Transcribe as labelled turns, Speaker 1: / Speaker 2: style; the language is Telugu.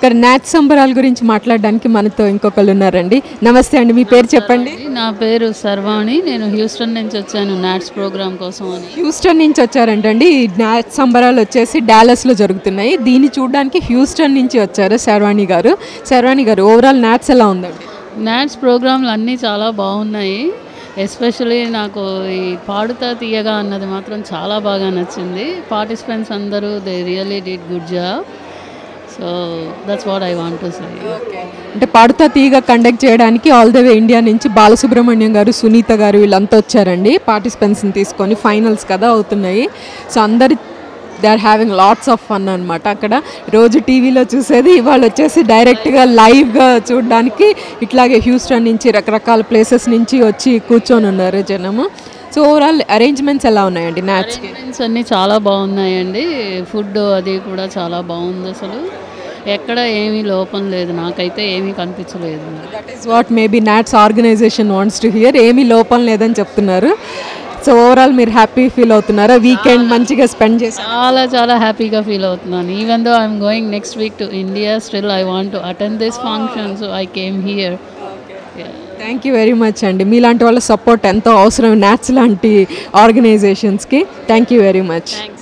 Speaker 1: సరే నాచ్ సంబరాల గురించి మాట్లాడడానికి మనతో ఇంకొకళ్ళు ఉన్నారండి నమస్తే అండి మీ పేరు చెప్పండి
Speaker 2: నా పేరు సర్వాణి నేను హ్యూస్టన్ నుంచి వచ్చాను నాట్స్ ప్రోగ్రామ్ కోసం అని
Speaker 1: హ్యూస్టన్ నుంచి వచ్చారంటండి ఈ నాచ్ సంబరాలు వచ్చేసి డాలస్లో జరుగుతున్నాయి దీన్ని చూడడానికి హ్యూస్టన్ నుంచి వచ్చారు శర్వాణి గారు శర్వాణి గారు ఓవరాల్ నాట్స్ ఎలా ఉందండి
Speaker 2: నాట్స్ ప్రోగ్రాంలు అన్నీ చాలా బాగున్నాయి ఎస్పెషలీ నాకు ఈ పాడుతా తీయగా అన్నది మాత్రం చాలా బాగా నచ్చింది పార్టిసిపెంట్స్ అందరూ they really did good job so that's what I want to say
Speaker 1: అంటే పాడుతా తీగ కండక్ట్ చేయడానికి ఆల్ ద వే ఇండియా నుంచి బాలసుబ్రహ్మణ్యం గారు సునీత గారు వీళ్ళంతా వచ్చారండి పార్టిసిపెంట్స్ని తీసుకొని ఫైనల్స్ కదా అవుతున్నాయి సో అందరు they are having lots of fun అనమాట అక్కడ రోజు టీవీలో చూసేది ఇవాళ వచ్చేసి డైరెక్ట్గా లైవ్గా చూడడానికి ఇట్లాగే హ్యూస్టన్ నుంచి రకరకాల ప్లేసెస్ నుంచి వచ్చి కూర్చొని ఉన్నారు జనము సో ఓవరాల్ అరేంజ్మెంట్స్ ఎలా ఉన్నాయండి మ్యాచ్కి
Speaker 2: అరేంజ్మెంట్స్ అన్నీ చాలా బాగున్నాయండి ఫుడ్ అది కూడా చాలా బాగుంది అసలు ఎక్కడ ఏమీ లోపం లేదు నాకైతే ఏమీ కనిపించలేదు
Speaker 1: that is what maybe NATS organization wants to hear ఏమీ లోపం లేదని చెప్తున్నారు సో ఓవరాల్ మీరు హ్యాపీ ఫీల్ అవుతున్నారా వీకెండ్ మంచిగా స్పెండ్ చేసి
Speaker 2: చాలా చాలా హ్యాపీగా ఫీల్ అవుతున్నాను even though I'm going next week to India still I want to attend this function so I came here
Speaker 1: thank you very much అండి మీలాంటి వాళ్ళ సపోర్ట్ ఎంతో అవసరం నాట్స్ లాంటి ఆర్గనైజేషన్స్కి thank you very much
Speaker 2: thanks